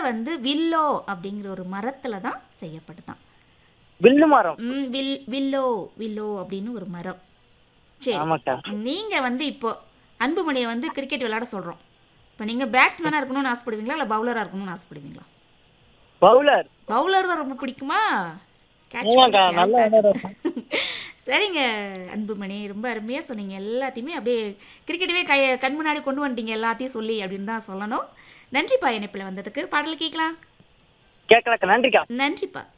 வந்து வில்லோ அப்படிங்கிற ஒரு மரத்தில் தான் செய்யப்படுதான் வில்லு மரம் ம், வில் வில்லோ வில்லோ அப்படின்னு ஒரு மரம் சரி ஆமாக்கா நீங்கள் வந்து இப்போ அன்புமணியை வந்து கிரிக்கெட் விளையாட சொல்கிறோம் இப்போ நீங்கள் பேட்ஸ்மேனாக இருக்கணும்னு ஆசைப்படுவீங்களா இல்லை பவுலராக இருக்கணும்னு ஆசைப்படுவீங்களா பவுலர் பவுலர் தான் ரொம்ப பிடிக்குமா Catch ஆமாக்கா பிடிச்சி நல்லா out ஆ- விளையாடுறேன். சரிங்க அன்புமணி ரொம்ப அருமையாக சொன்னீங்க எல்லாத்தையுமே அப்படியே கிரிக்கெட்டவே கை கண் முன்னாடி கொண்டு வந்துட்டீங்க எல்லாத்தையும் சொல்லி அப்படின்னு தான் சொல்லணும் நன்றிப்பா இணைப்பில் வந்ததுக்கு பாடல் கேட்கலாம் கேட்கலக்கா நன்றிக்கா நன்றிப்பா